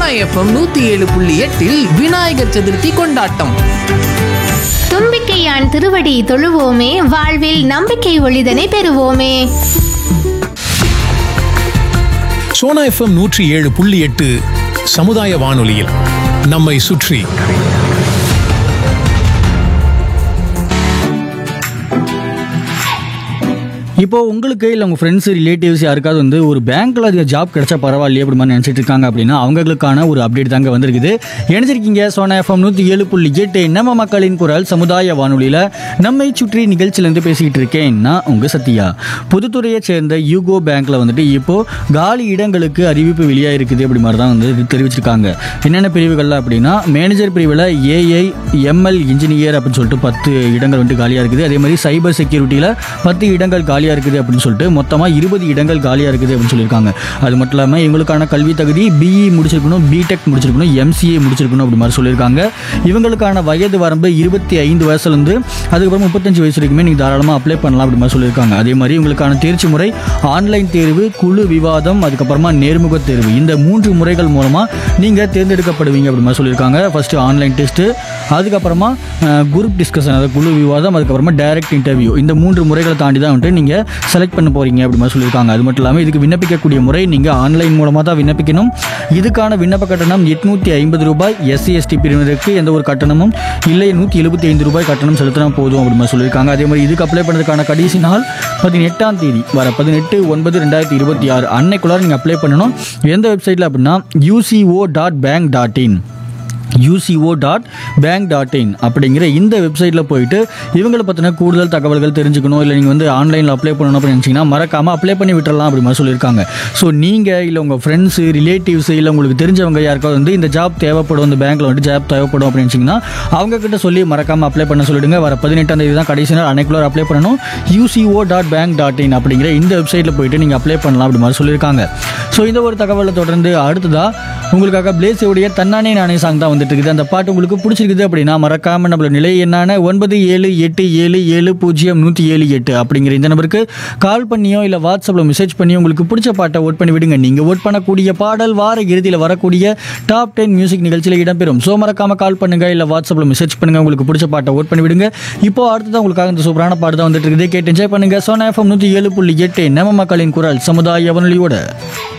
Sona FM நூத்தி ஏழு புள்ளி எட்டில் விநாயகர் சதுர்த்தி கொண்டாட்டம் தும்பிக்கையான் திருவடி தொழுவோமே வாழ்வில் நம்பிக்கை ஒளிதனை பெறுவோமே சோனா எஃப்எம் நூற்றி ஏழு புள்ளி எட்டு சமுதாய வானொலியில் நம்மை சுற்றி இப்போ உங்களுக்கு இல்லை உங்கள் ஃப்ரெண்ட்ஸ் ரிலேட்டிவ்ஸ் யாருக்காவது வந்து ஒரு பேங்க்கில் அதிக ஜாப் கிடைச்சா பரவாயில்லையே அப்படி மாதிரி நினச்சிட்டு இருக்காங்க அப்படின்னா அவங்களுக்கான ஒரு அப்டேட் தாங்க வந்திருக்குது இணைஞ்சிருக்கீங்க சோனா எஃப்எம் நூற்றி ஏழு புள்ளி எட்டு நம்ம மக்களின் குரல் சமுதாய வானொலியில் நம்மை சுற்றி நிகழ்ச்சியிலேருந்து பேசிக்கிட்டு இருக்கேன் நான் உங்கள் சத்யா புதுத்துறையை சேர்ந்த யூகோ பேங்க்கில் வந்துட்டு இப்போ காலி இடங்களுக்கு அறிவிப்பு வெளியாக இருக்குது அப்படி மாதிரி தான் வந்து இது தெரிவிச்சிருக்காங்க என்னென்ன பிரிவுகளில் அப்படின்னா மேனேஜர் பிரிவில் ஏஐ எம்எல் இன்ஜினியர் அப்படின்னு சொல்லிட்டு பத்து இடங்கள் வந்துட்டு காலியாக இருக்குது அதே மாதிரி சைபர் செக்யூரிட்டியில் பத்து இடங்கள் காலியாக இருக்குது அப்படின்னு சொல்லிட்டு மொத்தமாக இருபது இடங்கள் காலியாக இருக்குது அப்படின்னு சொல்லியிருக்காங்க அது மட்டும் இல்லாமல் இவங்களுக்கான கல்வி தகுதி பிஇ முடிச்சிருக்கணும் பிடெக் முடிச்சிருக்கணும் எம்சிஏ முடிச்சிருக்கணும் அப்படி மாதிரி சொல்லியிருக்காங்க இவங்களுக்கான வயது வரம்பு இருபத்தி ஐந்து வயசுலேருந்து அதுக்கப்புறம் முப்பத்தஞ்சு வயசு வரைக்குமே நீங்கள் தாராளமாக அப்ளை பண்ணலாம் அப்படி மாதிரி சொல்லியிருக்காங்க அதே மாதிரி இவங்களுக்கான தேர்ச்சி முறை ஆன்லைன் தேர்வு குழு விவாதம் அதுக்கப்புறமா நேர்முக தேர்வு இந்த மூன்று முறைகள் மூலமாக நீங்கள் தேர்ந்தெடுக்கப்படுவீங்க அப்படி மாதிரி சொல்லியிருக்காங்க ஃபஸ்ட்டு ஆன்லைன் டெஸ்ட்டு அதுக்கப்புறமா குரூப் டிஸ்கஷன் அதாவது குழு விவாதம் அதுக்கப்புறமா டைரக்ட் இன்டர்வியூ இந்த மூன்று முறைகளை தாண்டி தான் வந்துட்டு நீங்கள் செலக்ட் பண்ண போகிறீங்க அப்படி மாதிரி சொல்லியிருக்காங்க அது மட்டும் இல்லாமல் இதுக்கு விண்ணப்பிக்கக்கூடிய முறை நீங்கள் ஆன்லைன் மூலமாக தான் விண்ணப்பிக்கணும் இதுக்கான விண்ணப்ப கட்டணம் எட்நூற்றி ஐம்பது ரூபாய் எஸ்சி எஸ்டி பிரிவினருக்கு எந்த ஒரு கட்டணமும் இல்லை நூற்றி எழுபத்தி ஐந்து ரூபாய் கட்டணம் செலுத்தினா போதும் அப்படி மாதிரி சொல்லியிருக்காங்க அதே மாதிரி இதுக்கு அப்ளை பண்ணுறதுக்கான கடைசி நாள் பதினெட்டாம் தேதி வர பதினெட்டு ஒன்பது ரெண்டாயிரத்தி இருபத்தி ஆறு அன்னைக்குள்ளார நீங்கள் அப்ளை பண்ணணும் எந்த வெப்சைட்டில் அப்படின்னா UCO dot bank dot in UCO dot bank dot in அப்படிங்கிற இந்த வெப்சைட்டில் போயிட்டு இவங்களை பற்றின கூடுதல் தகவல்கள் தெரிஞ்சுக்கணும் இல்லை நீங்கள் வந்து ஆன்லைனில் அப்ளை பண்ணணும் அப்படின்னு நினச்சிங்கன்னா மறக்காமல் அப்ளை பண்ணி விட்டுறலாம் அப்படி மாதிரி சொல்லியிருக்காங்க ஸோ நீங்கள் இல்லை உங்கள் ஃப்ரெண்ட்ஸு ரிலேட்டிவ்ஸ் இல்லை உங்களுக்கு தெரிஞ்சவங்க யாருக்காவது வந்து இந்த ஜாப் தேவைப்படும் இந்த பேங்க்கில் வந்துட்டு ஜாப் தேவைப்படும் அப்படின்னு நினச்சிங்கன்னா அவங்க கிட்ட சொல்லி மறக்காமல் அப்ளை பண்ண சொல்லிடுங்க வர பதினெட்டாம் தேதி தான் கடைசி நாள் அன்னைக்குள்ள அப்ளை பண்ணணும் UCO dot bank dot in அப்படிங்கிற இந்த வெப்சைட்டில் போயிட்டு நீங்கள் அப்ளை பண்ணலாம் அப்படி மாதிரி சொல்லியிருக்காங்க ஸோ இந்த ஒரு தகவலை தொடர்ந்து அடுத்ததாக உங்களுக்காக பிளேஸுடைய தன்னானே நானே சாங் தான் வந்துட்டு இருக்குது அந்த பாட்டு உங்களுக்கு பிடிச்சிருக்குது அப்படின்னா மறக்காம நம்மளோட நிலை என்னான ஒன்பது ஏழு எட்டு ஏழு ஏழு பூஜ்ஜியம் நூற்றி ஏழு எட்டு அப்படிங்கிற இந்த நம்பருக்கு கால் பண்ணியோ இல்லை வாட்ஸ்அப்பில் மெசேஜ் பண்ணியோ உங்களுக்கு பிடிச்ச பாட்டை ஓட் பண்ணி விடுங்க நீங்கள் ஓட் பண்ணக்கூடிய பாடல் வார இறுதியில் வரக்கூடிய டாப் டென் மியூசிக் நிகழ்ச்சியில் இடம்பெறும் ஸோ மறக்காம கால் பண்ணுங்க இல்லை வாட்ஸ்அப்பில் மெசேஜ் பண்ணுங்க உங்களுக்கு பிடிச்ச பாட்டை ஓட் பண்ணி விடுங்க இப்போ அடுத்ததான் உங்களுக்காக இந்த சூப்பரான பாட்டு தான் வந்துட்டு இருக்குது கேட்டு என்ஜாய் பண்ணுங்க சோனா எஃப்எம் நூற்றி ஏழு புள்ளி எட்டு நம்ம மக்களின் குரல் சமுதாய வானொலியோட